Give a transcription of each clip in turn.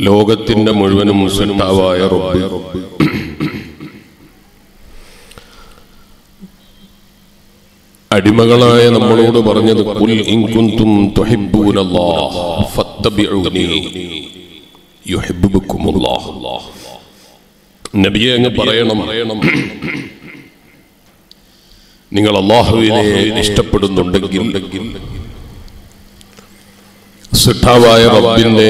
ലോകത്തിന്റെ മുഴുവനും മുസ്ലിമാവായ റബ്ബ് അടിമകളായ നമ്മളോട് പറഞ്ഞത് കുൽ ഇൻ കുന്തും തുഹിബ്ബൂനല്ലാഹ് ഫത്തബിഊനി യുഹിബ്ബുക്കുമുല്ലാഹ് നബിയെ അങ്ങ് പറയണം നിങ്ങൾ അള്ളാഹുവിനെ ഇഷ്ടപ്പെടുന്നുണ്ടെങ്കിൽ സുഠാവായ റബ്ബിന്റെ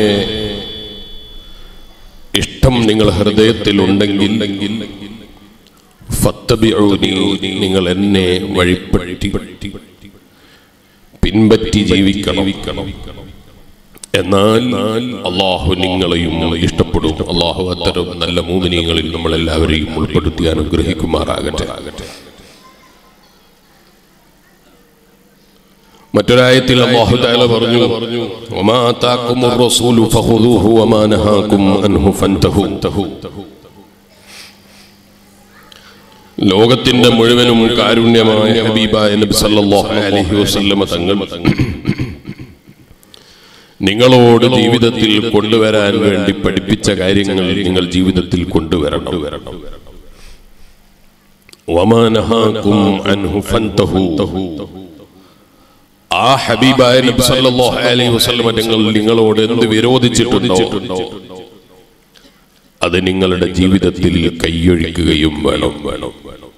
ഇഷ്ടം നിങ്ങൾ ഹൃദയത്തിൽ ഉണ്ടെങ്കിൽ ഫത്തബിഊനി നിങ്ങൾ എന്നെ വഴിപ്പെട്ടി പിൻപറ്റി ജീവിക്കണം എന്നാൽ അള്ളാഹു നിങ്ങളെയും ഇഷ്ടപ്പെടും അള്ളാഹു അത്തരം നല്ല മൂമിനിയങ്ങളിൽ നമ്മളെല്ലാവരെയും ഉൾപ്പെടുത്തി അനുഗ്രഹിക്കുമാറാകട്ടെ മറ്റൊരായത്തിൽ അല്ലാഹു തആല പറഞ്ഞു വമാ ആതാകുമുർ റസൂലു ഫഖുദൂഹു വമാ നഹാകും അൻഹു ഫൻതഹു ലോകത്തിന്റെ മുഴുവനും കാരുണ്യമായ ഹബീബായ നബി സല്ലല്ലാഹു അലൈഹി വസല്ലമ തങ്ങൾ നിങ്ങളോട് ജീവിതത്തിൽ കൊണ്ടുവരാൻ വേണ്ടി പഠിപ്പിച്ച കാര്യങ്ങൾ നിങ്ങൾ ജീവിതത്തിൽ കൊണ്ടുവരണം വമാ നഹാകും അൻഹു ഫൻതഹു ആ ഹബീബായ നബി സല്ലല്ലാഹു അലൈഹി വസല്ലം നിങ്ങൾ നിങ്ങളോട് എന്ത് വിരോധിച്ചിട്ടുണ്ടോ അത് നിങ്ങളുടെ ജീവിതത്തിൽ കൈയൊഴിക്കുകയും വേണം വേണം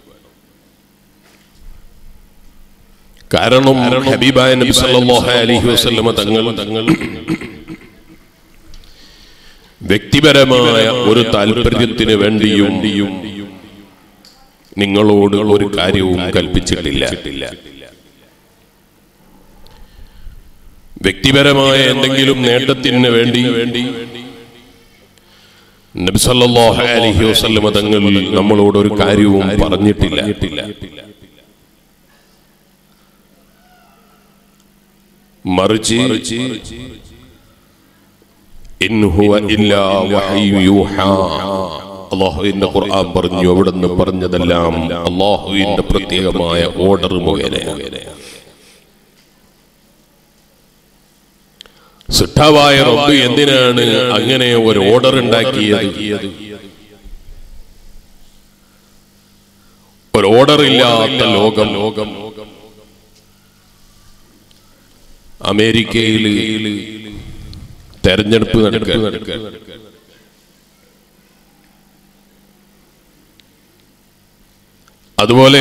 കാരണം ഹബീബായ നബി സല്ലല്ലാഹു അലൈഹി വസല്ലം തങ്ങൾ തങ്ങൾ വ്യക്തിപരമായ ഒരു താല്പര്യത്തിന് വേണ്ടിയും നിങ്ങളോട് ഒരു കാര്യവും കൽപ്പിച്ചിട്ടില്ല വ്യക്തിപരമായ എന്തെങ്കിലും നേട്ടത്തിന് വേണ്ടി വേണ്ടി നബി സല്ലല്ലാഹു അലൈഹി വസല്ലം തങ്ങൾ നമ്മളോട് ഒരു കാര്യവും പറഞ്ഞിട്ടില്ല മറിച്ച് ഇൻ ഹുവ ഇല്ലാ വഹയ്യു യൂഹാ അള്ളാഹുവിന്റെ ഖുർആൻ പറഞ്ഞു അവിടുന്ന് പറഞ്ഞതെല്ലാം അള്ളാഹുവിന്റെ പ്രത്യേകമായ ഓർഡർ മുഖേന സിട്ടാവായ റബ്ബ് എന്തിനാണ് അങ്ങനെ ഒരു ഓർഡർ ഉണ്ടാക്കിയത് ഒരു ഓർഡർ ഇല്ലാത്ത ലോകം ലോകം അമേരിക്കയിൽ തെരഞ്ഞെടുപ്പ് നടക്കുക അതുപോലെ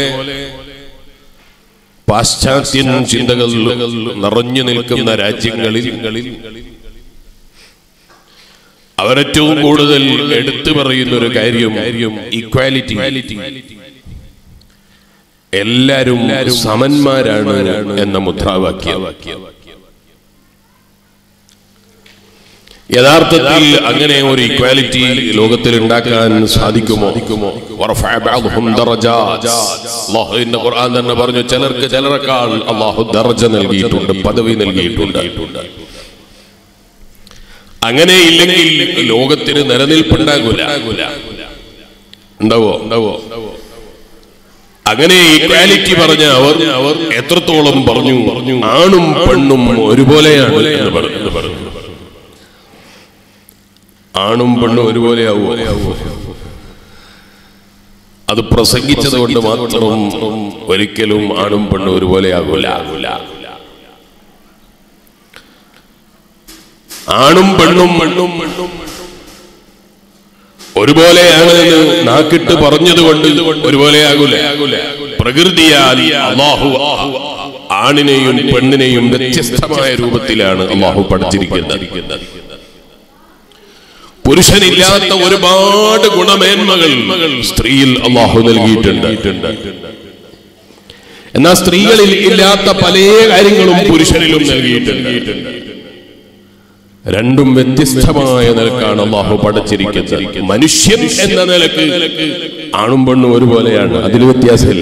പാശ്ചാത്യൻ ചിന്തകൾ നിറഞ്ഞു നിൽക്കുന്ന രാജ്യങ്ങളിൽ അവരേറ്റവും കൂടുതൽ എടുത്തു പറയുന്ന ഒരു കാര്യം ഇക്വാലിറ്റി എല്ലാരും സമന്മാരാണ് എന്ന മുദ്രാവാക്യം യഥാർത്ഥത്തിൽ അങ്ങനെ ഒരു ഇക്വാലിറ്റി ലോകത്തിൽ ഉണ്ടാക്കാൻ സാധിക്കുമോ അള്ളാഹുവിന്റെ ഖുർആൻ തന്നെ പറഞ്ഞു ചിലർക്ക് ചിലരെക്കാൾ അള്ളാഹു ദർജ നൽകിയിട്ടുണ്ട് പദവി നൽകിയിട്ടുണ്ട് അങ്ങനെ ഇല്ലെങ്കിൽ ലോകത്തിന് നിലനിൽപ്പുണ്ടാകൂല ഉണ്ടാവോ ഉണ്ടാവോ അങ്ങനെ ഇക്വാലിറ്റി പറഞ്ഞ അവർ അവർ എത്രത്തോളം പറഞ്ഞു പറഞ്ഞു ആണും പെണ്ണും ഒരുപോലെയാണ് എന്ന് പറഞ്ഞു പറഞ്ഞു ആണും പെണ്ണും ഒരുപോലെയാവോ അത് പ്രസംഗിച്ചത് കൊണ്ട് മാത്രം ഒരിക്കലും ആണും പെണ്ണും ഒരുപോലെയാകൂല ആണും പെണ്ണും പെണ്ണും ഒരുപോലെയാണ് നാക്കിട്ട് പറഞ്ഞത് കൊണ്ട് ഒരുപോലെയാകൂല പ്രകൃതിയാൽ അള്ളാഹു ആണിനെയും പെണ്ണിനെയും വ്യത്യസ്തമായ രൂപത്തിലാണ് അള്ളാഹു പഠിച്ചിരിക്കുന്നത് പുരുഷനില്ലാത്ത ഒരുപാട് ഗുണമേന്മകൾ സ്ത്രീയിൽ അള്ളാഹു നൽകിയിട്ടുണ്ട് എന്നാൽ സ്ത്രീകളിൽ ഇല്ലാത്ത പല കാര്യങ്ങളും പുരുഷനിലും നൽകിയിട്ടുണ്ട് രണ്ടും വ്യത്യസ്തമായ നിലക്കാണ് അള്ളാഹു പഠിച്ചിരിക്കുന്നത് മനുഷ്യൻ എന്ന നിലക്ക് ആണും പെണ്ണും ഒരുപോലെയാണ് അതിൽ വ്യത്യാസമില്ല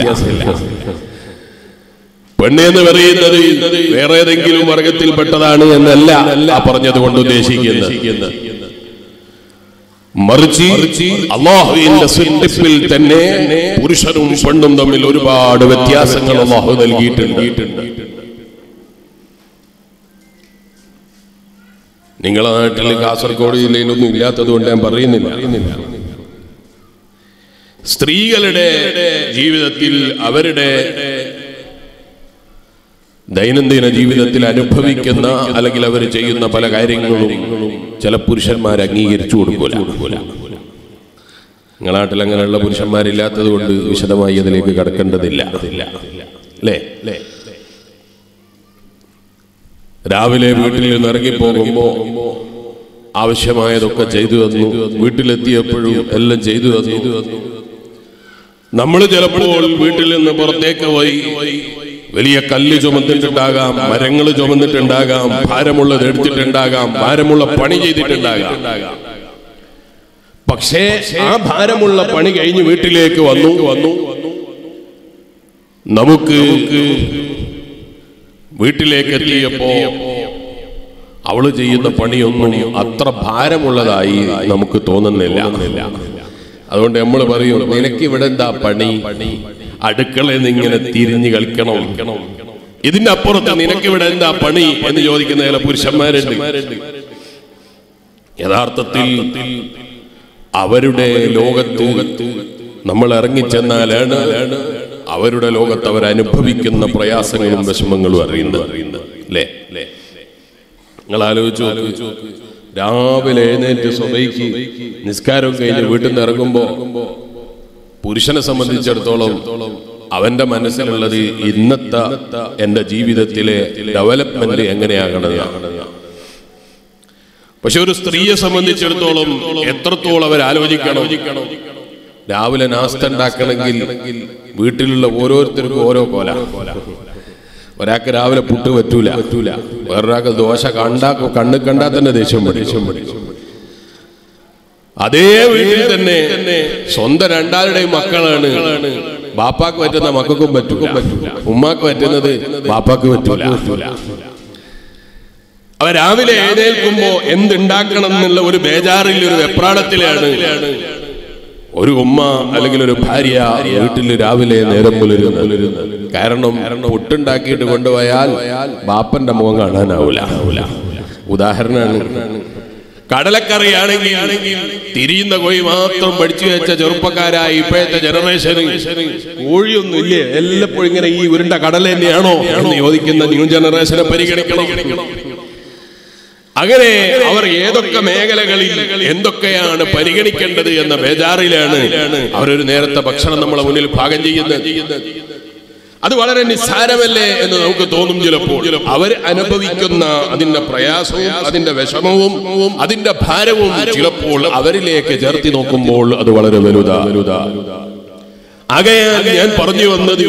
പെണ്ണ് എന്ന് പറയുന്നത് വേറെ ഏതെങ്കിലും വർഗത്തിൽപ്പെട്ടതാണ് എന്നല്ല ആ പറഞ്ഞത് കൊണ്ട് ഉദ്ദേശിക്കുന്നത് മറിച്ച് അള്ളാഹുവിന്റെ സൃഷ്ടിപ്പിൽ തന്നെ പുരുഷനും പെണ്ണും തമ്മിൽ ഒരുപാട് വ്യത്യാസങ്ങൾ അള്ളാഹു നൽകിയിട്ടുണ്ട് നിങ്ങളെ നാട്ടിൽ കാസർഗോഡ് ജില്ലയിലൊന്നും ഇല്ലാത്തത് കൊണ്ട് ഞാൻ പറയുന്നില്ല സ്ത്രീകളുടെ ജീവിതത്തിൽ അവരുടെ ദൈനംദിന ജീവിതത്തിൽ അനുഭവിക്കുന്ന അല്ലെങ്കിൽ അവർ ചെയ്യുന്ന പല കാര്യങ്ങളും ചില പുരുഷന്മാർ അംഗീകരിച്ചു കൊടുക്കൂല നിങ്ങളുടെ നാട്ടിൽ അങ്ങനെയുള്ള പുരുഷന്മാരില്ലാത്തത് കൊണ്ട് വിശദമായി അതിലേക്ക് കടക്കേണ്ടതില്ല അല്ലേ രാവിലെ വീട്ടിൽ നിന്ന് ഇറങ്ങിപ്പോകുമ്പോ ആവശ്യമായതൊക്കെ ചെയ്തു തന്നു വീട്ടിലെത്തിയപ്പോഴും എല്ലാം ചെയ്തു തന്നു നമ്മൾ ചിലപ്പോൾ വീട്ടിൽ നിന്ന് പുറത്തേക്ക് പോയി വലിയ കല്ല് ചുമന്നിട്ടുണ്ടാകാം മരങ്ങൾ ചുമന്നിട്ടുണ്ടാകാം ഭാരമുള്ളത് എടുത്തിട്ടുണ്ടാകാം ഭാരമുള്ള പണി ചെയ്തിട്ടുണ്ടാകാം പക്ഷേ ആ ഭാരമുള്ള പണി കഴിഞ്ഞ് വീട്ടിലേക്ക് വന്നു വന്നു നമുക്ക് വീട്ടിലേക്ക് എത്തിയപ്പോ അവള് ചെയ്യുന്ന പണിയൊന്നും അത്ര ഭാരമുള്ളതായി നമുക്ക് തോന്നുന്നില്ല അതുകൊണ്ട് നമ്മൾ പറയും നിനക്ക് ഇവിടെ എന്താ പണി അടുക്കളയിൽ നിന്ന് ഇങ്ങനെ തിരിഞ്ഞു കളിക്കണം ഇതിന്റെ അപ്പുറത്ത് നിനക്ക് ഇവിടെ എന്താ പണി എന്ന് ചോദിക്കുന്ന ചില പുരുഷന്മാരുണ്ട് യഥാർത്ഥത്തിൽ അവരുടെ ലോകത്ത് നമ്മൾ ഇറങ്ങിച്ചെന്നാലാണ് അവരുടെ ലോകത്ത് അവർ അനുഭവിക്കുന്ന പ്രയാസങ്ങളും വിഷമങ്ങളും അറിയുന്നത് അല്ലേ നിങ്ങൾ ആലോചിച്ചു നോക്ക് രാവിലെ എഴുന്നേറ്റ് സ്വബൈക്ക് നിസ്കാരം കഴിഞ്ഞ് വീട്ടിൽ നിന്ന് ഇറങ്ങുമ്പോ പുരുഷനെ സംബന്ധിച്ചിടത്തോളം അവന്റെ മനസ്സിലുള്ളത് ഇന്നത്തെ എന്റെ ജീവിതത്തിലെ ഡെവലപ്മെന്റ് എങ്ങനെയാകണമെന്നാണ് പക്ഷെ ഒരു സ്ത്രീയെ സംബന്ധിച്ചിടത്തോളം എത്രത്തോളം അവർ ആലോചിക്കണം രാവിലെ നാസ്ത ഉണ്ടാക്കണമെങ്കിൽ വീട്ടിലുള്ള ഓരോരുത്തർക്കും ഓരോ കോല ഒരാൾക്ക് രാവിലെ പുട്ട് പറ്റൂല പറ്റൂല വേറൊരാൾക്ക് ദോശ കണ്ടാ കണ്ണ് കണ്ടാൽ തന്നെ ദേഷ്യം ദേഷ്യം അതേ വീട്ടിൽ തന്നെ സ്വന്തം രണ്ടാളുടെയും മക്കളാണ് ബാപ്പാക്ക് പറ്റുന്ന മക്കൾക്കും പറ്റൂല ഉമ്മാക്ക് പറ്റുന്നത് ബാപ്പാക്ക് പറ്റൂല അവ രാവിലെ എഴുന്നേൽക്കുമ്പോ എന്തുണ്ടാക്കണം എന്നുള്ള ഒരു ബേജാറിൽ ഒരു വെപ്രാളത്തിലാണ് ഒരു ഉമ്മ അല്ലെങ്കിൽ ഒരു ഭാര്യ വീട്ടിൽ രാവിലെ നേരം പുലരുന്നത് കാരണം പുട്ടുണ്ടാക്കിയിട്ട് കൊണ്ടുപോയാൽ ബാപ്പന്റെ മുഖം കാണാനാവൂല ഉദാഹരണമാണ് കടലക്കറിയാണെങ്കിൽ തിരിയുന്ന കോഴി മാത്രം പഠിച്ചു വെച്ച ചെറുപ്പക്കാരായ ഇപ്പോഴത്തെ ജനറേഷന് കോഴിയൊന്നും ഇല്ലേ എല്ലപ്പോഴും ഇങ്ങനെ ഈ ഉരുണ്ട കടല തന്നെയാണോ എന്ന് ചോദിക്കുന്ന ന്യൂ ജനറേഷനെ പരിഗണിക്കണം അങ്ങനെ അവർ ഏതൊക്കെ മേഖലകളിൽ എന്തൊക്കെയാണ് പരിഗണിക്കേണ്ടത് എന്ന ബേജാറിലാണ് അവരൊരു നേരത്തെ ഭക്ഷണം നമ്മളെ മുന്നിൽ ഭാഗം ചെയ്യുന്നത് അത് വളരെ നിസ്സാരമല്ലേ എന്ന് നമുക്ക് തോന്നും ചിലപ്പോൾ അവർ അനുഭവിക്കുന്ന അതിന്റെ പ്രയാസവും അതിന്റെ വിഷമവും അതിന്റെ ഭാരവും ചിലപ്പോൾ അവരിലേക്ക് ചേർത്തി നോക്കുമ്പോൾ അത് വളരെ വലുതാ വലുതാ ആകയാൽ ഞാൻ പറഞ്ഞു വന്നത്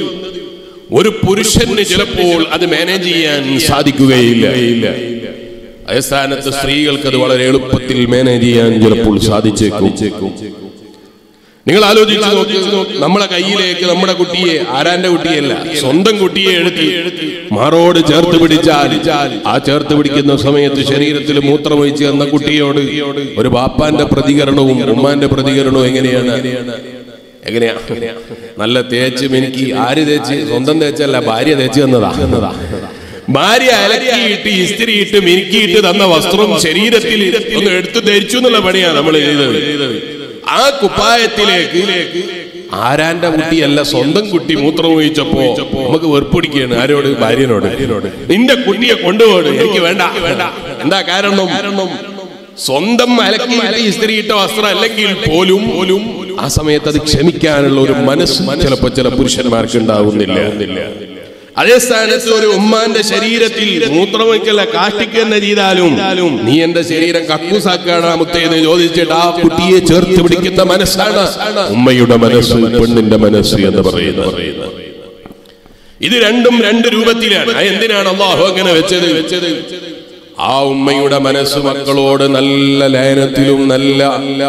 ഒരു പുരുഷന് ചിലപ്പോൾ അത് മാനേജ് ചെയ്യാൻ സാധിക്കുകയില്ല അതേ സ്ഥാനത്ത് സ്ത്രീകൾക്ക് അത് വളരെ എളുപ്പത്തിൽ മാനേജ് ചെയ്യാൻ ചിലപ്പോൾ സാധിച്ചേക്കും നിങ്ങൾ ആലോചിച്ച് നോക്ക് നമ്മളെ കയ്യിലേക്ക് നമ്മുടെ കുട്ടിയെ ആരാന്റെ കുട്ടിയല്ല സ്വന്തം കുട്ടിയെ എടുത്ത് മാറോട് ചേർത്ത് പിടിച്ചാൽ ആ ചേർത്ത് പിടിക്കുന്ന സമയത്ത് ശരീരത്തിൽ മൂത്രമൊഴിച്ച് എന്ന കുട്ടിയോട് ഒരു ബാപ്പാന്റെ പ്രതികരണവും ഉമ്മാന്റെ പ്രതികരണവും എങ്ങനെയാണ് എങ്ങനെയാ നല്ല തേച്ച് എനിക്ക് ആര് തേച്ച് സ്വന്തം തേച്ചല്ല ഭാര്യ തേച്ച് തന്നതാ എന്നതാ ഭാര്യ അലക്കിയിട്ട് ഇസ്തിരിയിട്ട് മിനുക്കിയിട്ട് തന്ന വസ്ത്രം ശരീരത്തിൽ ഒന്ന് എടുത്തു ധരിച്ചു എന്നുള്ള പണിയാണ് നമ്മൾ ചെയ്തത് ആ കുപ്പായത്തിലേക്ക് ആരാന്റെ കുട്ടിയല്ല സ്വന്തം കുട്ടി മൂത്രമൊഴിച്ചപ്പോ നമുക്ക് വെറുപ്പിടിക്കുകയാണ് ആരോട് ഭാര്യനോട് നിന്റെ കുട്ടിയെ കൊണ്ടുപോട് എനിക്ക് വേണ്ട വേണ്ട എന്താ കാരണം കാരണം സ്വന്തം അലക്കിയിട്ട് ഇസ്തിരിയിട്ട വസ്ത്രം അല്ലെങ്കിൽ പോലും പോലും ആ സമയത്ത് അത് ക്ഷമിക്കാനുള്ള ഒരു മനസ്സ് ചിലപ്പോ ചില പുരുഷന്മാർക്ക് ഉണ്ടാവുന്നില്ല അതേ സ്ഥാനത്ത് ഒരു ഉമ്മാന്റെ ശരീരത്തിൽ മൂത്രമൊഴിക്കല്ല കാഷ്ടിക്കുന്ന ചെയ്താലും നീ എന്റെ ശരീരം കക്കൂസാക്കാണ് മുത്തേന്ന് ചോദിച്ചിട്ട് ആ കുട്ടിയെ ചേർത്ത് പിടിക്കുന്ന മനസ്സാണ് ഉമ്മയുടെ മനസ്സ് പെണ്ണിന്റെ മനസ്സ് എന്ന് പറയുന്നത് ഇത് രണ്ടും രണ്ട് രൂപത്തിലാണ് അത് എന്തിനാണ് അള്ളാഹു അങ്ങനെ വെച്ചത് വെച്ചത് ആ ഉമ്മയുടെ മനസ്സ് മക്കളോട് നല്ല ലയനത്തിലും നല്ല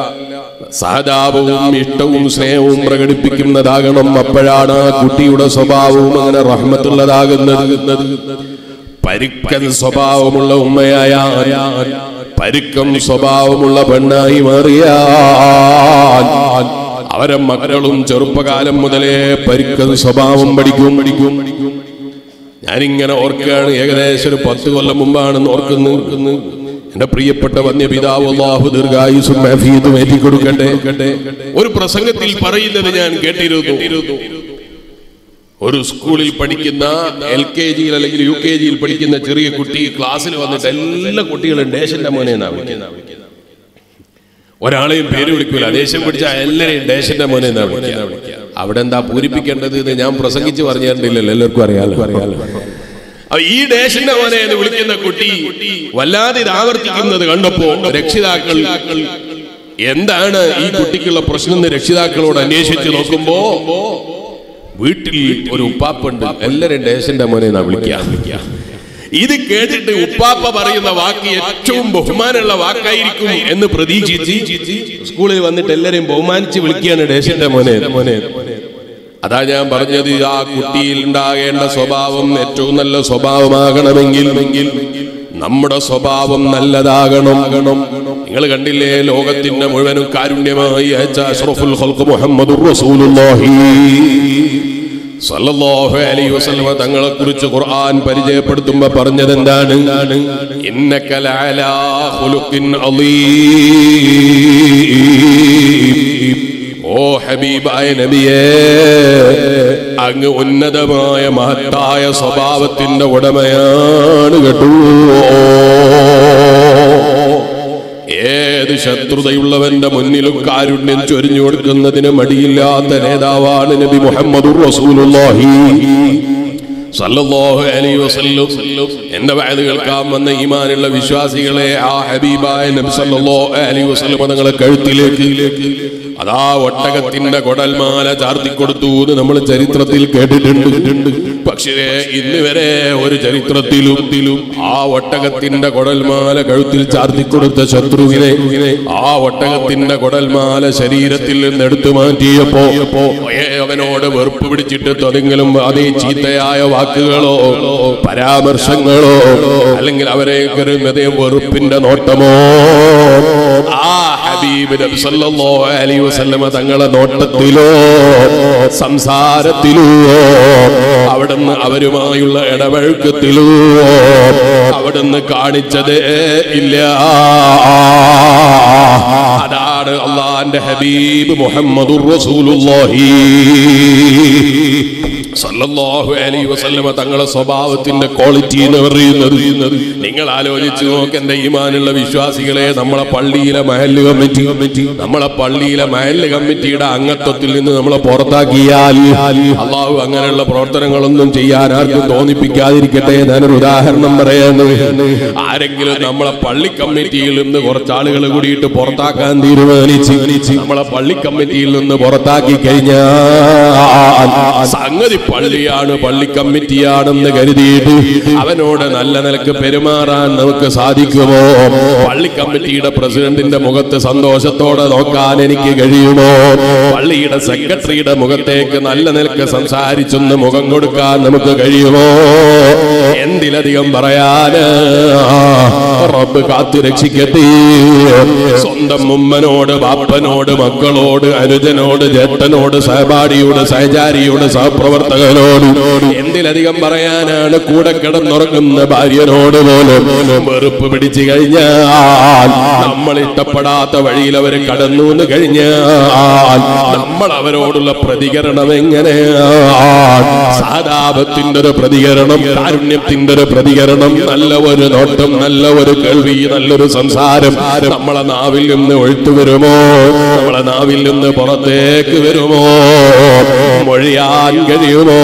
സഹതാപവും ഇഷ്ടവും സ്നേഹവും പ്രകടിപ്പിക്കുന്നതാകണം അപ്പോഴാണ് ആ കുട്ടിയുടെ സ്വഭാവവും അങ്ങനെ റഹ്മത്തുള്ളതാകുന്നത് പരുക്കൻ സ്വഭാവമുള്ള ഉമ്മയായ പരുക്കം സ്വഭാവമുള്ള പെണ്ണായി മാറിയാൽ അവരെ മക്കളും ചെറുപ്പകാലം മുതലേ പരുക്കൻ സ്വഭാവം പഠിക്കും പഠിക്കും ഞാനിങ്ങനെ ഓർക്കുകയാണ് ഏകദേശം ഒരു പത്ത് കൊല്ലം മുമ്പാണെന്ന് ഓർക്കുന്നു എന്റെ പ്രിയപ്പെട്ട വന്യപിതാവ് അള്ളാഹു ദീർഘായുസും മഹഫീദും ഏറ്റി കൊടുക്കട്ടെ ഒരു പ്രസംഗത്തിൽ പറയുന്നത് ഞാൻ കേട്ടിരുന്നു ഒരു സ്കൂളിൽ പഠിക്കുന്ന എൽ കെ ജിയിൽ അല്ലെങ്കിൽ യു കെ ജിയിൽ പഠിക്കുന്ന ചെറിയ കുട്ടി ക്ലാസ്സിൽ വന്നിട്ട് എല്ലാ കുട്ടികളും ഡേഷന്റെ മോനെ എന്നാ വിളിക്കുന്നത് ഒരാളെയും പേര് വിളിക്കൂല ദേശം പിടിച്ച എല്ലാരെയും ഡേഷന്റെ മോനെ എന്നാ വിളിക്കുക അവിടെ എന്താ പൂരിപ്പിക്കേണ്ടത് എന്ന് ഞാൻ പ്രസംഗിച്ച് പറഞ്ഞു തരണ്ടില്ലല്ലോ എല്ലാവർക്കും അറിയാലോ അറിയാലോ അപ്പൊ ഈ ദേശന്റെ മോനെ എന്ന് വിളിക്കുന്ന കുട്ടി വല്ലാതെ ഇത് ആവർത്തിക്കുന്നത് കണ്ടപ്പോ രക്ഷിതാക്കൾ എന്താണ് ഈ കുട്ടിക്കുള്ള പ്രശ്നം എന്ന് രക്ഷിതാക്കളോട് അന്വേഷിച്ച് നോക്കുമ്പോ വീട്ടിൽ ഒരു ഉപ്പാപ്പുണ്ട് എല്ലാരും ദേശന്റെ മോനെ എന്നാ വിളിക്കുക ഇത് കേട്ടിട്ട് ഉപ്പാപ്പ പറയുന്ന വാക്ക് ഏറ്റവും ബഹുമാനമുള്ള വാക്കായിരിക്കും എന്ന് പ്രതീക്ഷിച്ച് സ്കൂളിൽ വന്നിട്ട് എല്ലാരെയും ബഹുമാനിച്ച് വിളിക്കുകയാണ് ദേശന്റെ മോനെ മോനെ അതാ ഞാൻ പറഞ്ഞത് ആ കുട്ടിയിൽ ഉണ്ടാകേണ്ട സ്വഭാവം ഏറ്റവും നല്ല സ്വഭാവമാകണമെങ്കിൽ നമ്മുടെ സ്വഭാവം നല്ലതാകണം നിങ്ങൾ കണ്ടില്ലേ ലോകത്തിന്റെ മുഴുവനും കാരുണ്യമായി അയച്ച അഷ്റഫുൽ ഖൽഖ് മുഹമ്മദുർ റസൂലുള്ളാഹി സല്ലല്ലാഹു അലൈഹി വസല്ലമ തങ്ങളെ കുറിച്ച് ഖുർആൻ പരിചയപ്പെടുത്തുമ്പോ പറഞ്ഞത് എന്താണ് ഇന്നക ലഅലാ ഖുലുഖിൻ അളീം ഓ ഹബീബായ നബിയേ അങ്ങ് ഉന്നതമായ മഹത്തായ സ്വഭാവത്തിന്റെ ഉടമയാണ് കേട്ടു ഏത് ശത്രുതയുള്ളവന്റെ മുന്നിലും കാരുണ്യം ചൊരിഞ്ഞു കൊടുക്കുന്നതിന് മടിയില്ലാത്ത നേതാവാണ് നബി മുഹമ്മദ് റസൂലുള്ളാഹി സല്ലല്ലാഹു അലൈഹി വസല്ലം എന്റെ വയത് കേൾക്കാൻ വന്ന ഈമാനുള്ള വിശ്വാസികളെ ആ ഹബീബായ നബി സല്ലല്ലാഹു അലൈഹി വസല്ലം തങ്ങളെ കഴുത്തിലേക്ക് അതാ ഒട്ടകത്തിന്റെ കൊടൽമാല ചാർത്തി കൊടുത്തു എന്ന് നമ്മൾ ചരിത്രത്തിൽ കേട്ടിട്ടുണ്ട് പക്ഷേ ഇന്ന് വരെ ഒരു ചരിത്രത്തിലും ആ ഒട്ടകത്തിന്റെ കൊടൽമാല കഴുത്തിൽ ചാർത്തി കൊടുത്ത ശത്രുവിനെ ആ ഒട്ടകത്തിന്റെ കൊടൽമാല ശരീരത്തിൽ നിന്ന് എടുത്തു മാറ്റിയപ്പോ ഏ, അവനോട് വെറുപ്പ് പിടിച്ചിട്ട് തൊതെങ്കിലും അതേ ചീത്തയായ വാക്കുകളോ പരാമർശങ്ങളോ അല്ലെങ്കിൽ അവരെ അതേ വെറുപ്പിന്റെ നോട്ടമോ ആ ഹബീബ് നബി സല്ലല്ലാഹു അലൈഹി വസല്ലമ തങ്ങളെ നോട്ടത്തിലോ സംസാരത്തിലോ അവിടുന്ന് അവരുമായുള്ള ഇടപഴക്കത്തിലോ അവിടുന്ന് കാണിച്ചത് ഇല്ല അതാണ് അള്ളാന്റെ ഹബീബ് മുഹമ്മദുർ റസൂലുള്ളാഹി സല്ലല്ലാഹു അലൈഹി വസല്ലമ തങ്ങളെ സ്വഭാവത്തിന്റെ ക്വാളിറ്റി എന്ന് പറയുന്നത് നിങ്ങൾ ആലോചിച്ച് നോക്ക് എന്റെ ഈമാനുള്ള വിശ്വാസികളെ നമ്മളെ പള്ളിയിലെ മഹല്ല് കമ്മിറ്റി നമ്മളെ പള്ളിയിലെ മഹല്ല് കമ്മിറ്റിയുടെ അംഗത്വത്തിൽ നിന്ന് നമ്മളെ പുറത്താക്കിയാൽ അള്ളാഹു അങ്ങനെയുള്ള പ്രവർത്തനങ്ങളൊന്നും ചെയ്യാൻ ആർക്കും തോന്നിപ്പിക്കാതിരിക്കട്ടെ ഞാനൊരു ഉദാഹരണം പറയാണ് ആരെങ്കിലും നമ്മളെ പള്ളി കമ്മിറ്റിയിൽ നിന്ന് കുറച്ച് ആളുകൾ കൂടിയിട്ട് പുറത്താക്കാൻ തീരുമാനിച്ച് നമ്മളെ പള്ളി കമ്മിറ്റിയിൽ നിന്ന് പുറത്താക്കി കഴിഞ്ഞാൽ സംഗതി പള്ളിയാണ് പള്ളി കമ്മിറ്റിയാണെന്ന് കരുതിയിട്ട് അവനോട് നല്ല നിലക്ക് പെരുമാറാൻ നമുക്ക് സാധിക്കുമോ പള്ളി കമ്മിറ്റിയുടെ പ്രസിഡന്റിന്റെ മുഖത്ത് സന്തോഷത്തോടെ നോക്കാൻ എനിക്ക് കഴിയുമോ പള്ളിയുടെ സെക്രട്ടറിയുടെ മുഖത്തേക്ക് നല്ല നിലക്ക് സംസാരിച്ചൊന്ന് മുഖം കൊടുക്കാൻ നമുക്ക് കഴിയുമോ എന്തിലധികം പറയാന് റബ്ബ് കാത്തു രക്ഷിക്കട്ടെ സ്വന്തം ഉമ്മനോട് ബാപ്പനോട് മക്കളോട് അനുജനോട് ജേട്ടനോട് സഹപാഠിയോട് സഹചാരിയോട് സഹപ്രവർത്തകനോട് എന്തിലധികം പറയാനാണ് കൂടെ കിടന്നുറങ്ങുന്ന ഭാര്യനോട് പോലും വെറുപ്പ് പിടിച്ചു കഴിഞ്ഞാൽ നമ്മൾ ഇഷ്ടപ്പെടാത്ത വഴിയിൽ അവർ കടന്നു എന്ന് കഴിഞ്ഞാൽ നമ്മൾ അവരോടുള്ള പ്രതികരണം എങ്ങനെയാണ് സാധാപത്തിന്റെ ഒരു പ്രതികരണം കാരുണ്യത്തിന്റെ ഒരു പ്രതികരണം നല്ല ഒരു നോട്ടം നല്ല ഒരു കേൾവി നല്ലൊരു സംസാരം നമ്മളെ നാവിൽ നിന്ന് ഒഴുത്തു വരുമോ നമ്മളെ നാവിൽ നിന്ന് പുറത്തേക്ക് വരുമോ മൊഴിയാൻ കഴിയുമോ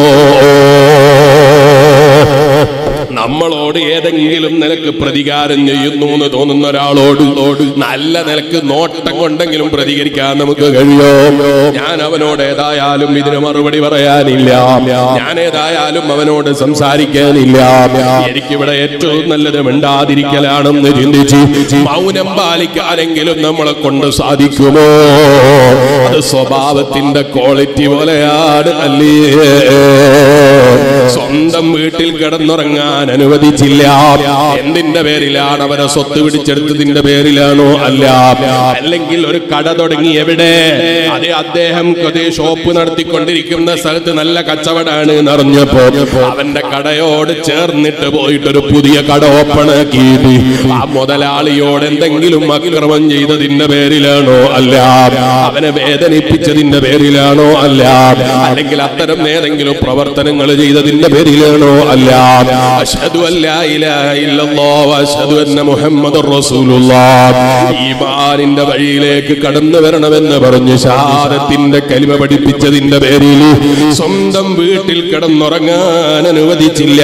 നമ്മളോട് ഏതെങ്കിലും നിലക്ക് പ്രതികാരം ചെയ്യുന്നു എന്ന് തോന്നുന്ന ഒരാളോട് നല്ല നിലക്ക് നോട്ടം കൊണ്ടെങ്കിലും പ്രതികരിക്കാൻ നമുക്ക് കഴിയോ ഞാൻ അവനോട് ഏതായാലും ഇതിന് മറുപടി പറയാനില്ല ഞാൻ ഏതായാലും അവനോട് സംസാരിക്കാനില്ല എനിക്കിവിടെ ഏറ്റവും നല്ലത് മിണ്ടാതിരിക്കലാണെന്ന് ചിന്തിച്ച് മൗനം പാലിക്കാനെങ്കിലും നമ്മളെ കൊണ്ട് സാധിക്കുമോ അത് സ്വഭാവത്തിന്റെ ക്വാളിറ്റി പോലെയാണ് അല്ലേ സ്വന്തം വീട്ടിൽ കിടന്നുറങ്ങാൻ അനുവദിച്ചില്ല എന്തിന്റെ പേരിലാണ് അവരെ സ്വത്ത് പിടിച്ചെടുത്തതിന്റെ പേരിലാണോ അല്ല അല്ലെങ്കിൽ ഒരു കട തുടങ്ങി എവിടെ അത് അദ്ദേഹം അതേ ഷോപ്പ് നടത്തിക്കൊണ്ടിരിക്കുന്ന സ്ഥലത്ത് നല്ല കച്ചവടാണ് എന്നറിഞ്ഞപ്പോ അവന്റെ കടയോട് ചേർന്നിട്ട് പോയിട്ട് ഒരു പുതിയ കട ഓപ്പൺ ആക്കിയിട്ട് ആ മുതലാളിയോട് എന്തെങ്കിലും അക്രമം ചെയ്തതിന്റെ പേരിലാണോ അല്ല അവനെ വേദനിപ്പിച്ചതിന്റെ പേരിലാണോ അല്ല അല്ലെങ്കിൽ അത്തരം ഏതെങ്കിലും പ്രവർത്തനങ്ങൾ ചെയ്തതിന്റെ പേരിലാണോ അല്ല അഷ്ഹദു അല്ലാ ഇലാഹ ഇല്ലല്ലാഹ് വഅഷ്ഹദു അന്ന മുഹമ്മദുർ റസൂലുള്ളാഹ് ഈമാനിന്റെ വഴിയിലേക്ക് കടന്നു വരണമെന്ന് പറഞ്ഞ് ഷഹാദത്തിന്റെ കലിമ പഠിപ്പിച്ചതിന്റെ പേരിൽ സ്വന്തം വീട്ടിൽ കിടന്നുറങ്ങാൻ അനുവദിച്ചില്ല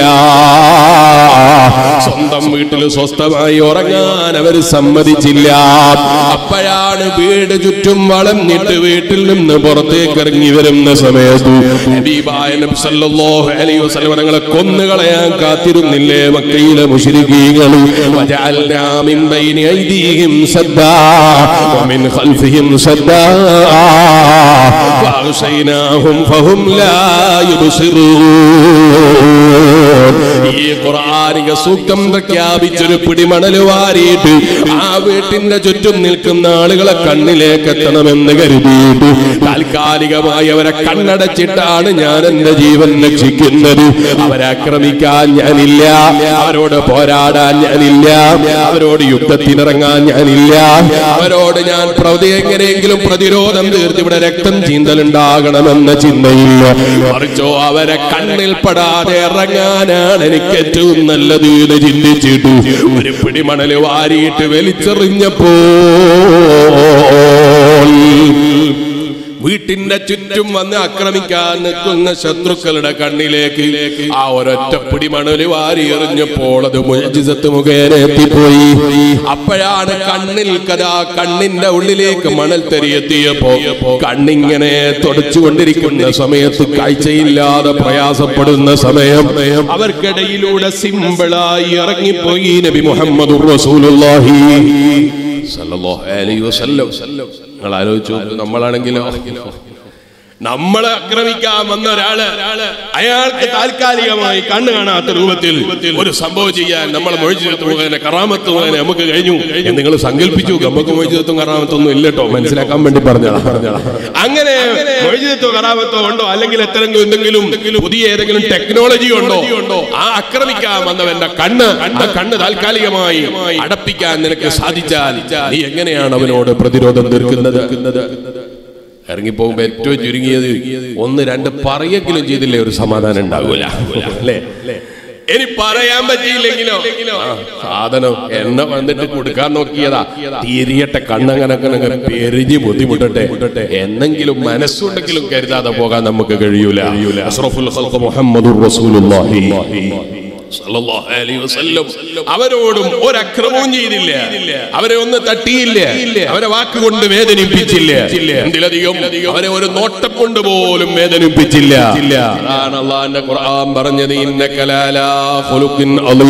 സ്വന്തം വീട്ടിൽ സ്വസ്ഥമായി ഉറങ്ങാൻ അവർ സമ്മതിച്ചില്ല അപ്പോഴാണ് വീട് ചുറ്റും വളഞ്ഞിട്ട് വീട്ടിൽ നിന്ന് പുറത്തേക്ക് ഇറങ്ങി വരുന്ന സമയത്ത് ഹബീബായ നബി സല്ലല്ലാഹു അലൈഹി വസല്ലം തങ്ങളെ കൊന്നുകളയാൻ കാത്തിരുന്നില്ലേ മക്കയിലെ മുശ്രിക്കീങ്ങൾ വജഅൽനാ മിൻ ബൈനി ഐദീഹിം സദ്ദാ വമിൻ ഖൽഫിഹിം സദ്ദാ ഫഅഗ്ശൈനാഹും ഫഹും ലാ യുബ്സിറൂൻ ഈ ഖുർആനിക സൂക്തം പ്രഖ്യാപിച്ചൊരു പിടിമണൽ വാരിയിട്ട് ആ വീട്ടിന്റെ ചുറ്റും നിൽക്കുന്ന ആളുകളെ കണ്ണിലേക്ക് എത്തണമെന്ന് കരുതിയിട്ട് താൽക്കാലികമായി അവരെ കണ്ണടച്ചിട്ടാണ് ഞാൻ എന്റെ ജീവൻ രക്ഷിക്കുന്നത് അവരെ ആക്രമിക്കാൻ ഞാനില്ല അവരോട് പോരാടാൻ ഞാനില്ല അവരോട് യുദ്ധത്തിനിറങ്ങാൻ ഞാനില്ല അവരോട് ഞാൻ പ്രതി എങ്ങനെയെങ്കിലും പ്രതിരോധം തീർത്ത് ഇവിടെ രക്തം ചീന്തലുണ്ടാകണമെന്ന ചിന്തയില്ല മറിച്ചോ അവരെ കണ്ണിൽ പെടാതെ ഇറങ്ങാനാണ് എനിക്ക് ഏറ്റവും നല്ലത് എന്ന് ചിന്തിച്ചിട്ടു ഒരു പിടിമണല് വാരിയിട്ട് വലിച്ചെറിഞ്ഞപ്പോ വീട്ടിന്റെ ചുറ്റും വന്ന് ആക്രമിക്കാൻ നിൽക്കുന്ന ശത്രുക്കളുടെ കണ്ണിലേക്ക് ആ ഒരൊറ്റ പിടിമണല് വാരി എറിഞ്ഞപ്പോൾ അത് മുഴജിസത്ത് മുഖേന എത്തിപ്പോയി അപ്പോഴാണ് കണ്ണിൽ കഥാ കണ്ണിന്റെ ഉള്ളിലേക്ക് മണൽ തെരിയെത്തിയപ്പോ കണ്ണിങ്ങനെ തുടച്ചുകൊണ്ടിരിക്കുന്ന സമയത്ത് കാഴ്ചയില്ലാതെ പ്രയാസപ്പെടുന്ന സമയം അവർക്കിടയിലൂടെ സിമ്പിളായി ഇറങ്ങിപ്പോയി നബി മുഹമ്മദ് റസൂലുള്ളാഹി സല്ലല്ലാഹു അലൈഹി വസല്ലം നിങ്ങൾ ആലോചിച്ചു നോക്കൂ, നമ്മളാണെങ്കിലോ നമ്മളെ ആക്രമിക്കാൻ വന്ന ഒരാള് അയാൾക്ക് താൽക്കാലികമായി കണ്ണു കാണാത്ത രൂപത്തിൽ ഒരു സംഭവം ചെയ്യാൻ നമ്മൾ മൊഴിച്ചിടത്ത് മുഖേന കറാമത്ത് മുഖേന നമുക്ക് കഴിഞ്ഞു നിങ്ങൾ സങ്കല്പിച്ചു നമുക്ക് മൊഴിച്ചിടത്തും കറാമത്തൊന്നും ഇല്ലട്ടോ മനസ്സിലാക്കാൻ വേണ്ടി പറഞ്ഞതാ അങ്ങനെ മൊഴിച്ചിടത്തോ കറാമത്തോ ഉണ്ടോ അല്ലെങ്കിൽ എത്രയെങ്കിലും എന്തെങ്കിലും പുതിയ ഏതെങ്കിലും ടെക്നോളജി ഉണ്ടോ ആ ആക്രമിക്കാൻ വന്നവന്റെ കണ്ണ് ആ കണ്ണ് താൽക്കാലികമായി അടപ്പിക്കാൻ നിനക്ക് സാധിച്ചാൽ നീ എങ്ങനെയാണ് അവനോട് പ്രതിരോധം തീർക്കുന്നത് ഇറങ്ങിപ്പോകുമ്പോ ഏറ്റവും ചുരുങ്ങിയത് ഒന്ന് രണ്ട് പറയെങ്കിലും ചെയ്തില്ലേ ഒരു സമാധാനം ഉണ്ടാകൂല അല്ലേ ഇനി പറയാൻ പറ്റിയില്ലെങ്കിലോ ആ, സാധനം എണ്ണ വന്നിട്ട് കൊടുക്കാൻ നോക്കിയതാ തിരിയട്ടെ കണ്ണങ്ങനെ പെരിഞ്ഞ് ബുദ്ധിമുട്ടട്ടെ എന്നെങ്കിലും മനസ്സുണ്ടെങ്കിലും കരുതാതെ പോകാൻ നമുക്ക് കഴിയൂല അഷ്റഫുൽ ഖൽഖ് മുഹമ്മദുർ റസൂലുള്ളാഹി സല്ലല്ലാഹു അലൈഹി വസല്ലം അവരോടും ഒരക്രമവും ചെയ്തില്ല അവരെ ഒന്ന് തട്ടിയില്ല അവരെ വാക്കുകൊണ്ട് വേദനിപ്പിച്ചില്ല എന്തിലധികം അവരെ ഒരു നോട്ടം കൊണ്ട് പോലും വേദനിപ്പിച്ചില്ല അതാണ് അള്ളാന്റെ ഖുർആൻ പറഞ്ഞത് ഇന്നകലാലാ ഖുലുഖിൻ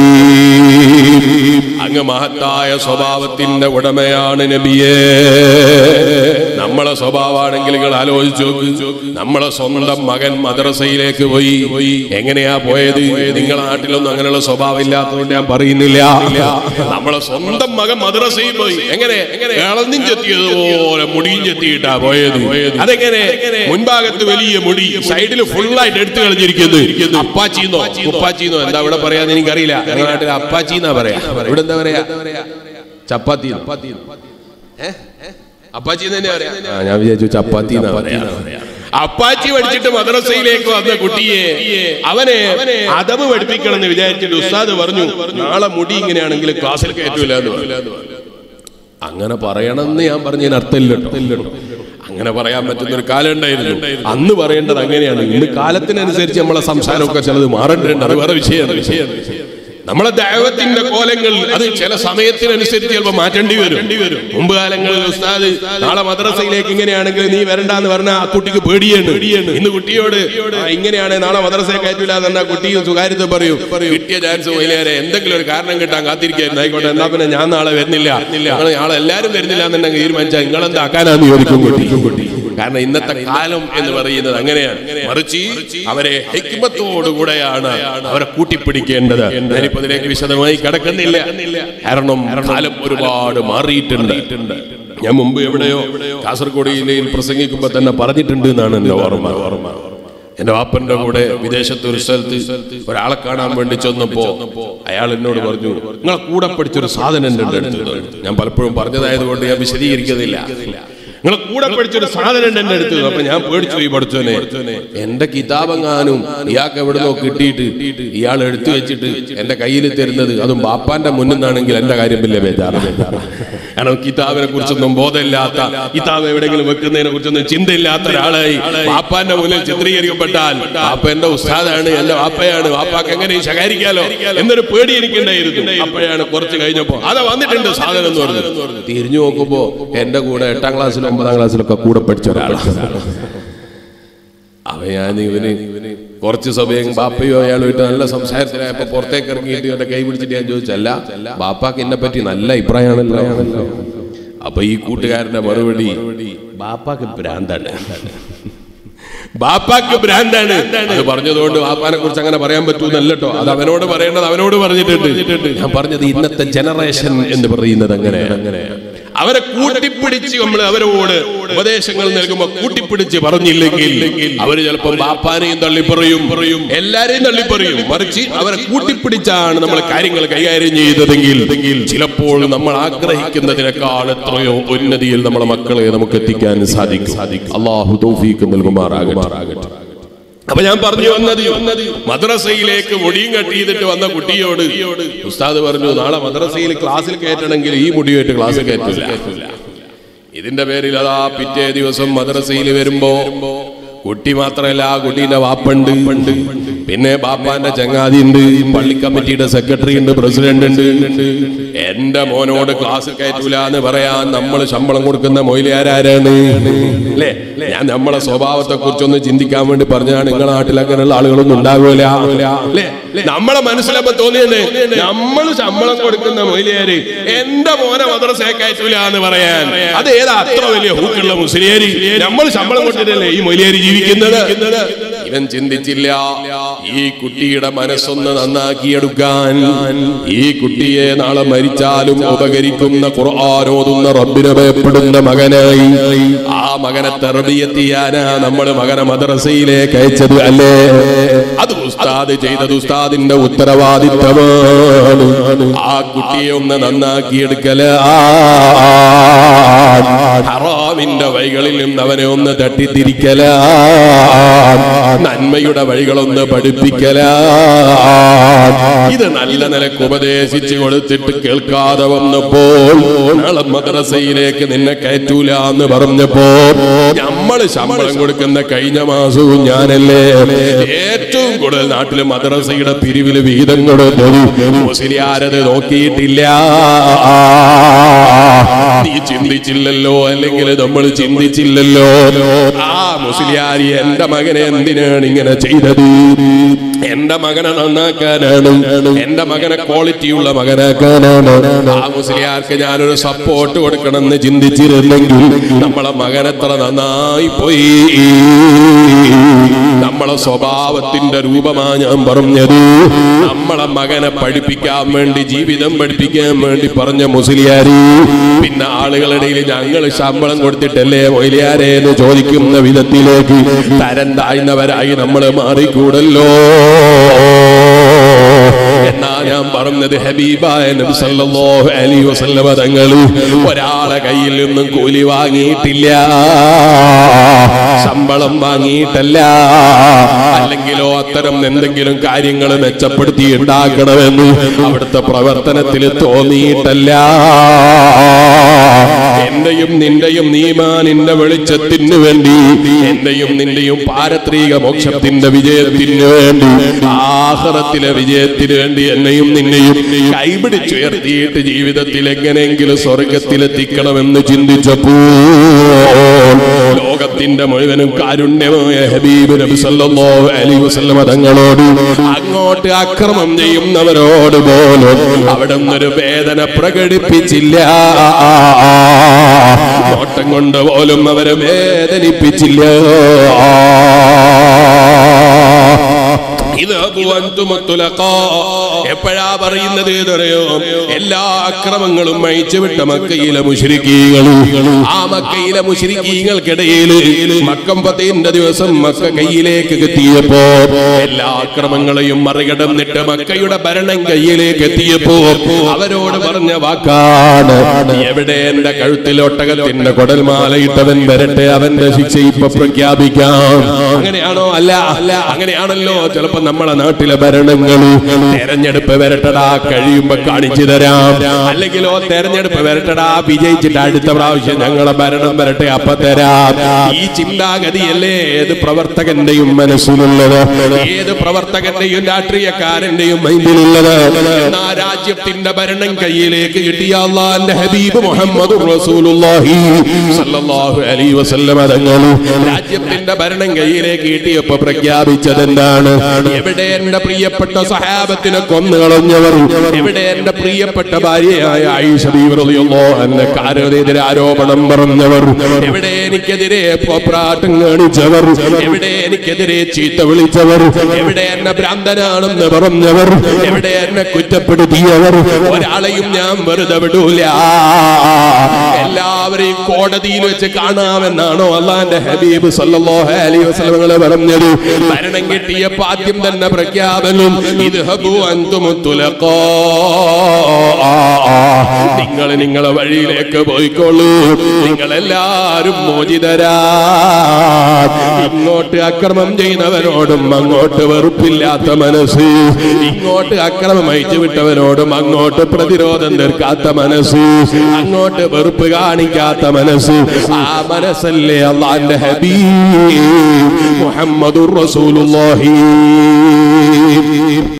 അലീം അങ്ങ് മഹത്തായ സ്വഭാവത്തിന്റെ ഉടമയാണ് നബിയേ നമ്മളെ സ്വഭാവമാണെങ്കിൽ നിങ്ങൾ ആലോചിച്ചു നോക്ക് നമ്മളെ സ്വന്തം മകൻ മദ്രസയിലേക്ക് പോയി എങ്ങനെയാ പോയത് നിങ്ങളെ നാട്ടിലൊന്നും അങ്ങനെയുള്ള സ്വഭാവം ഇല്ലാത്തതുകൊണ്ട് ഞാൻ പറയുന്നില്ല നമ്മളെ സ്വന്തം മകൻ മദ്രസയിൽ പോയി എങ്ങനെ ഇളഞ്ഞും ചെത്തിയതുപോലെ മുടിയും ചെത്തിയിട്ടാ പോയത് അതെങ്ങനെ മുൻഭാഗത്ത് വലിയ മുടി സൈഡിൽ ഫുള്ളായിട്ട് എടുത്തു കളഞ്ഞിരിക്കുന്നു അപ്പാച്ചീന്നോ ഉപ്പാച്ചീന്നോ എന്താ ഇവിടെ പറയാന്ന് എനിക്കറിയില്ല ഞങ്ങളുടെ നാട്ടിൽ അപ്പാച്ചീന്നാ പറയാ ഇവിടെ എന്താ പറയാ ചപ്പാത്തി അപ്പാച്ചി തന്നെ പറയാ ആ, ഞാൻ വിചാരിച്ചു ചപ്പാത്തി എന്നാ പറയാ അപ്പാച്ചി പഠിച്ചിട്ട് മദ്രസയിലേക്ക് വന്ന കുട്ടിയെ അവനെ അതവ് പഠിപ്പിക്കണം എന്ന് വിചാരിച്ചിട്ട് ഉസ്താദ് പറഞ്ഞു നാളെ മുടി ഇങ്ങനെയാണെങ്കിൽ ക്ലാസ്സിൽ കയറ്റൂല എന്ന് പറഞ്ഞു. അങ്ങനെ പറയണമെന്ന് ഞാൻ പറഞ്ഞതിന് അർത്ഥമില്ലട്ടോ അങ്ങനെ പറയാൻ പറ്റുന്ന ഒരു കാലം ഉണ്ടായിരുന്നു അന്ന് പറയേണ്ടത് അങ്ങനെയാണ് ഇന്ന് കാലത്തിനനുസരിച്ച് നമ്മളെ സംസാരമൊക്കെ ചിലത് മാറേണ്ടതുണ്ട് അത് വേറെ വിഷയം വിഷയം നമ്മളെ ദൈവത്തിന്റെ കോലങ്ങൾ അത് ചില സമയത്തിനനുസരിച്ച് ചിലപ്പോൾ മാറ്റേണ്ടി വരും മുമ്പ് കാലങ്ങളിൽ ഉസ്താദ് നാളെ മദ്രസയിലേക്ക് ഇങ്ങനെയാണെങ്കിൽ നീ വരണ്ടെന്ന് പറഞ്ഞാൽ ആ കുട്ടിക്ക് പേടിയാണ് ഇന്ന് കുട്ടിയോട് "ആ, ഇങ്ങനെയാണ് നാളെ മദ്രസയെ കയറ്റില്ല എന്ന് പറഞ്ഞാൽ കുട്ടിയും സുഖാര്യത പറയും കിട്ടിയ ചാൻസ് പോയില്ലേറെ എന്തെങ്കിലും ഒരു കാരണം കിട്ടാൻ കാത്തിരിക്കായിരുന്നു ആയിക്കോട്ടെ എന്നാ പിന്നെ ഞാൻ നാളെ വരുന്നില്ല നിങ്ങൾ നാളെ എല്ലാരും വരുന്നില്ല എന്നുണ്ടെങ്കിൽ തീരുമാനിച്ചാൽ നിങ്ങളെന്താക്കാനാന്ന് ചോദിക്കും കുട്ടി കാരണം ഇന്നത്തെ കാലം എന്ന് പറയുന്നത് അങ്ങനെയാണ് മറിച്ച് അവരെ ഹെക്മത്തോടുകൂടെയാണ് അവരെ കൂട്ടിപ്പിടിക്കേണ്ടത് ഞാനിപ്പോ അതിലേക്ക് വിശദമായി കിടക്കുന്നില്ല കാരണം കാലം ഒരുപാട് മാറിയിട്ടുണ്ട് ഞാൻ മുമ്പ് എവിടെയോ കാസർഗോഡ് ജില്ലയിൽ പ്രസംഗിക്കുമ്പോ തന്നെ പറഞ്ഞിട്ടുണ്ട് എന്നാണ് എന്റെ ഓർമ്മ ഓർമ്മ എന്റെ വാപ്പന്റെ കൂടെ വിദേശത്ത് ഒരു സ്ഥലത്ത് ഒരാളെ കാണാൻ വേണ്ടി ചെന്നപ്പോ അയാൾ എന്നോട് പറഞ്ഞു നിങ്ങളെ കൂടെ പഠിച്ചൊരു സാധനം എൻ്റെ അടുത്ത് ഞാൻ പലപ്പോഴും പറഞ്ഞതായതുകൊണ്ട് ഞാൻ വിശദീകരിക്കുന്നില്ല നിങ്ങളെ കൂടെ പഠിച്ചൊരു സാധനം ഉണ്ട് എന്റെ അടുത്ത് അപ്പൊ ഞാൻ പേടിച്ചു പോയി പഠിച്ചോനെ എന്റെ കിതാബെങ്ങാനും ഇയാൾക്ക് എവിടുന്നോ കിട്ടിയിട്ട് ഇയാൾ എടുത്തു വെച്ചിട്ട് എന്റെ കയ്യിൽ തരുന്നത് അതും ബാപ്പാന്റെ മുന്നിൽ നിന്നാണെങ്കിൽ എന്റെ കാര്യം വലിയ ബേജാറ് കാരണം കിതാബിനെ കുറിച്ചൊന്നും ബോധമില്ലാത്ത കിതാബ് എവിടെയെങ്കിലും വെക്കുന്നതിനെ കുറിച്ചൊന്നും ചിന്തയില്ലാത്ത ഒരാളായി ബാപ്പാന്റെ മുന്നിൽ ചിത്രീകരിക്കപ്പെട്ടാൽ ബാപ്പ എന്റെ ഉസ്താദാണ് എന്റെ വാപ്പയാണ് വാപ്പാക്ക് എങ്ങനെയും ശകാരിക്കാലോ എന്നൊരു പേടി എനിക്കുണ്ടായിരുന്നു അപ്പോഴാണ് കുറച്ച് കഴിഞ്ഞപ്പോ അതാ വന്നിട്ടുണ്ട് സാധനം എന്ന് പറഞ്ഞു തിരിഞ്ഞു നോക്കുമ്പോ എന്റെ കൂടെ എട്ടാം ക്ലാസ്സിലും ഒമ്പതാം ക്ലാസ്സിലൊക്കെ കൂടെ പഠിച്ച ഒരാളാണ് അവ ഞാൻ ഇവന് കുറച്ച് സമയം ബാപ്പയോ അയാളുമായിട്ട് നല്ല സംസാരത്തിലായപ്പോ പുറത്തേക്ക് ഇറങ്ങിയിട്ട് എന്റെ കൈ പിടിച്ചിട്ട് ഞാൻ ചോദിച്ചല്ല ബാപ്പാക്ക് എന്നെ പറ്റി നല്ല അഭിപ്രായമാണല്ലോ അപ്പൊ ഈ കൂട്ടുകാരന്റെ മറുപടി ബാപ്പാക്ക് ഭ്രാന്താണ് ബാപ്പാക്ക് ഭ്രാന്താണ് അത് പറഞ്ഞതുകൊണ്ട് ബാപ്പാനെ കുറിച്ച് അങ്ങനെ പറയാൻ പറ്റൂന്നല്ല കേട്ടോ അത് അവനോട് പറയേണ്ടത് അവനോട് പറഞ്ഞിട്ടുണ്ട് ഞാൻ പറഞ്ഞത് ഇന്നത്തെ ജനറേഷൻ എന്ന് പറയുന്നത് അങ്ങനെ അങ്ങനെ അവരെ കൂട്ടിപ്പിടിച്ച് നമ്മൾ അവരോട് ഉപദേശങ്ങൾ നൽകുമ്പോൾ കൂട്ടിപ്പിടിച്ച് പറഞ്ഞില്ലെങ്കിൽ അവർ ചിലപ്പോൾ ബാപ്പാനെയും തള്ളി പറയും പറയും എല്ലാരെയും തള്ളി പറയും മറിച്ച് അവരെ കൂട്ടിപ്പിടിച്ചാണ് നമ്മൾ കാര്യങ്ങൾ കൈകാര്യം ചെയ്തതെങ്കിൽ ചിലപ്പോൾ നമ്മൾ ആഗ്രഹിക്കുന്നതിനേക്കാൾ എത്രയോ ഉന്നതിയിൽ നമ്മളെ മക്കളെ നമുക്ക് എത്തിക്കാൻ സാധിക്കും അള്ളാഹു തൗഫീക്ക് നൽകുമാറാകട്ടെ അപ്പൊ ഞാൻ പറഞ്ഞു വന്നത് മദ്രസയിലേക്ക് മുടിയും കട്ട് ചെയ്തിട്ട് വന്ന കുട്ടിയോട് ഉസ്താദ് പറഞ്ഞു നാളെ മദ്രസയിൽ ക്ലാസ്സിൽ കയറ്റണമെങ്കിൽ ഈ മുടിയായിട്ട് ക്ലാസ് കയറ്റില്ല ഇതിന്റെ പേരിൽ അതാ പിറ്റേ ദിവസം മദ്രസയിൽ വരുമ്പോ കുട്ടി മാത്രമല്ല ആ കുട്ടീന്റെ വാപ്പുണ്ട് പിന്നെ ബാപ്പാന്റെ ചങ്ങാതി ഉണ്ട് പള്ളി കമ്മിറ്റിയുടെ സെക്രട്ടറി ഉണ്ട് പ്രസിഡന്റ് ഉണ്ട് എന്റെ മോനോട് ക്ലാസ് കയറ്റൂല എന്ന് പറയാൻ നമ്മൾ ശമ്പളം കൊടുക്കുന്ന മൊയിലാരാണ് അല്ലേ ഞാൻ നമ്മളെ സ്വഭാവത്തെ കുറിച്ചൊന്ന് ചിന്തിക്കാൻ വേണ്ടി പറഞ്ഞാണ് നിങ്ങളുടെ നാട്ടിൽ അങ്ങനെയുള്ള ആളുകളൊന്നും ഉണ്ടാകൂല അല്ലേ നമ്മളെ മനസ്സിലപ്പോ തോന്നിയത് നമ്മൾ ശമ്പളം കൊടുക്കുന്ന മൊയിലിയാര് എന്റെ മോനെ മദ്രസ കയറ്റൂല എന്ന് പറയാൻ അത് ഏതാ അത്ര വലിയ ഹൂക്കുള്ള മുസ്ലിയാരി നമ്മൾ ശമ്പളം കൊടുത്തിട്ടല്ലേ ഈ മൊയിലിയാരി ജീവിക്കുന്നത് ഇവൻ ചിന്തിച്ചില്ല ഈ കുട്ടിയുടെ മനസ്സൊന്ന് നന്നാക്കിയെടുക്കാൻ ഈ കുട്ടിയെ നാളെ മരിച്ചാലും ഉപകരിക്കുന്ന ഖുർആാനോതുന്ന റബ്ബിനെ ഭയപ്പെടുന്ന മകനായി ആ മകനെ തെറബിയത്ത് ചെയ്യാനാ നമ്മൾ മകനെ മദ്രസയിലേക്ക് അയച്ചത് അല്ലേ അത് ഉസ്താദ് ചെയ്തത് ഉസ്താദിന്റെ ഉത്തരവാദിത്തമാണ് ആ കുട്ടിയെ ഒന്ന് നന്നാക്കിയെടുക്കല ഹറാമിന്റെ വഴികളിൽ നിന്ന് അവനെ ഒന്ന് തട്ടിത്തിരിക്കല നന്മയുടെ വഴികളൊന്ന് പഠിപ്പിക്കല ഇത് നല്ല നിലക്ക് ഉപദേശിച്ചു കൊടുത്തിട്ട് കേൾക്കാതെ വന്നപ്പോൾ നാളെ മദ്രസയിലേക്ക് നിന്നെ കയറ്റൂല എന്ന് പറഞ്ഞപ്പോ നമ്മള് ശമ്പളം കൊടുക്കുന്ന കഴിഞ്ഞ മാസവും ഞാനല്ലേ ഏറ്റവും കൂടുതൽ നാട്ടില് മദ്രസയുടെ പിരിവില് വീതം കൊടുത്തത് മുസ്ലിയാരത് നോക്കിയിട്ടില്ല നീ ചിന്തിച്ചില്ലല്ലോ അല്ലെങ്കിൽ നമ്മൾ ചിന്തിച്ചില്ലല്ലോ ആ മുസ്ലിയാരി എന്റെ മകനെ എന്തിനാണ് ഇങ്ങനെ ചെയ്തത് എന്റെ മകനെ നന്നാക്കാനാണ് എന്റെ മകനെ ക്വാളിറ്റിയുള്ള മകനാക്കാനാണ് ആ മുസ്ലിയാർക്ക് ഞാനൊരു സപ്പോർട്ട് കൊടുക്കണമെന്ന് ചിന്തിച്ചിരുന്നെങ്കിൽ നമ്മളെ മകനെത്ര നന്നായി പോയി നമ്മളെ സ്വഭാവത്തിന്റെ രൂപമാ ഞാൻ പറഞ്ഞത് നമ്മളെ മകനെ പഠിപ്പിക്കാൻ വേണ്ടി ജീവിതം പഠിപ്പിക്കാൻ വേണ്ടി പറഞ്ഞ മുസ്ലിയാരി പിന്നെ ആളുകളുടെ ഞങ്ങൾ ശമ്പളം കൊടുത്തിട്ടല്ലേ മൊയിലിയാരെ എന്ന് ചോദിക്കുന്ന വിധത്തിലേക്ക് തരം താഴ്ന്നവരായി നമ്മൾ മാറിക്കൂടല്ലോ എന്നാ ഞാൻ പറഞ്ഞത് ഹബീബായ നബി സല്ലല്ലാഹു അലൈഹി വസല്ലമ തങ്ങൾ ഒരാളെ കയ്യിൽ നിന്നും കൂലി വാങ്ങിയിട്ടില്ല ശമ്പളം വാങ്ങിയിട്ടല്ല അല്ലെങ്കിലോ അത്തരം എന്തെങ്കിലും കാര്യങ്ങൾ മെച്ചപ്പെടുത്തി ഉണ്ടാക്കണമെന്ന് അവിടുത്തെ പ്രവർത്തനത്തിൽ തോന്നിയിട്ടല്ല എന്റെയും നിന്റെയും നീമാനിന്റെ വെളിച്ചത്തിന് വേണ്ടി എന്റെയും നിന്റെയും പാരത്രിക മോക്ഷത്തിന്റെ വിജയത്തിന് വേണ്ടി ആഹ്റത്തിലെ വിജയത്തിന് വേണ്ടി എന്നെയും നിന്നെയും കൈപിടിച്ചുയർത്തിയിട്ട് ജീവിതത്തിൽ എങ്ങനെയെങ്കിലും സ്വർഗത്തിലെത്തിക്കണമെന്ന് ചിന്തിച്ചപ്പോ ലോകത്തിന്റെ മുഴുവനും കാരുണ്യമായ ഹബീബ് നബി സല്ലല്ലാഹു അലൈഹി വസല്ലമ തങ്ങളോട് അങ്ങോട്ട് അക്രമം ചെയ്യുന്നവരോട് പോലും അവിടെ ഒരു വേദന പ്രകടിപ്പിച്ചില്ല നോട്ടം കൊണ്ട് കൊണ്ട് പോലും അവരെ വേദനിപ്പിച്ചില്ല ഇത് എപ്പോഴാ പറയുന്നത് എന്നറിയോ എല്ലാ അക്രമങ്ങളും അയച്ചുവിട്ട മക്കയിലെ മുശ്രിക്കീകളും ആ മക്കയിലെ മുശ്രിക്കീങ്ങൾക്കിടയിൽ മക്കം പത്തിന്റെ ദിവസം മക്ക കയ്യിലേക്ക് എത്തിയപ്പോ എല്ലാ അക്രമങ്ങളെയും മറികടന്നിട്ട് മക്കയുടെ ഭരണം കയ്യിലേക്ക് എത്തിയപ്പോ അവരോട് പറഞ്ഞ വാക്കാണ് എവിടെ എന്റെ കഴുത്തിൽ ഒട്ടകത്തിന്റെ കൊടൽമാലയിട്ടവൻ വരട്ടെ അവന്റെ ശിക്ഷ ഇപ്പൊ പ്രഖ്യാപിക്കാം അങ്ങനെയാണോ അല്ല അല്ല അങ്ങനെയാണല്ലോ ചിലപ്പോ നമ്മളെ നാട്ടിലെ ഭരണങ്ങൾ തെരഞ്ഞെടുപ്പ് വരട്ടടാ കഴിയുമ്പോ കാണിച്ചു തരാം അല്ലെങ്കിലോ തെരഞ്ഞെടുപ്പ് വരട്ടടാ വിജയിച്ചിട്ട് അടുത്ത പ്രാവശ്യം ഞങ്ങളെ ഭരണം വരട്ടെ അപ്പൊ തരാം ഈ ചിന്താഗതിയല്ലേ ഏത് പ്രവർത്തകന്റെയും മനസ്സിലുള്ളത് ഏത് പ്രവർത്തകന്റെയും രാഷ്ട്രീയക്കാരന്റെയും മൈൻഡിലുള്ളത് എന്നാ രാജ്യത്തിന്റെ ഭരണം കയ്യിലേക്ക് കിട്ടിയ അള്ളാന്റെ ഹബീബ് മുഹമ്മദ് റസൂലുള്ളാഹി സല്ലല്ലാഹു അലൈഹി വസല്ലം തങ്ങൾ രാജ്യത്തിന്റെ ഭരണം കയ്യിലേക്ക് കിട്ടിയപ്പോ പ്രഖ്യാപിച്ചത് എന്താണ് എവിടെ എന്റെ പ്രിയപ്പെട്ട സഹാബത്തിനെ കൊന്നുകളഞ്ഞവർ എവിടെ എന്റെ പ്രിയപ്പെട്ട ഭാര്യയായ ആയിഷ എന്നെ കാരനെതിരെ ആരോപണം പറഞ്ഞവർ എവിടെ എനിക്കെതിരെ പോപ്രാട്ടം കാണിച്ചവർ എവിടെ എനിക്കെതിരെ ചീത്ത വിളിച്ചവർ എവിടെ എന്നെ ഭ്രാന്തനാണെന്ന് പറഞ്ഞവർ എവിടെ എന്നെ കുറ്റപ്പെടുത്തിയവർ ഒരാളെയും ഞാൻ വെറുതെ വിടൂല എല്ലാവരെയും കോടതിയിൽ വെച്ച് കാണാമെന്നാണോ അള്ളാന്റെ ഹബീബ് സല്ലല്ലാഹു അലൈഹി വസല്ലം പറഞ്ഞത് ഭരണം കിട്ടിയപ്പോ ആദ്യം തന്നെ പ്രഖ്യാപനം ഇത് നിങ്ങൾ നിങ്ങളെ വഴിയിലേക്ക് പോയിക്കോളൂ നിങ്ങൾ എല്ലാരും മോചിതരാ ഇങ്ങോട്ട് അക്രമം ചെയ്യുന്നവരോടും അങ്ങോട്ട് വെറുപ്പില്ലാത്ത മനസ്സ് ഇങ്ങോട്ട് അക്രമം അയച്ചു വിട്ടവരോടും അങ്ങോട്ട് പ്രതിരോധം തീർക്കാത്ത മനസ്സ് അങ്ങോട്ട് വെറുപ്പ് കാണിക്കാത്ത മനസ്സ് ആ മനസ്സല്ലേ അള്ളാന്റെ ഹബീബ് മുഹമ്മദുർ റസൂലുള്ളാഹി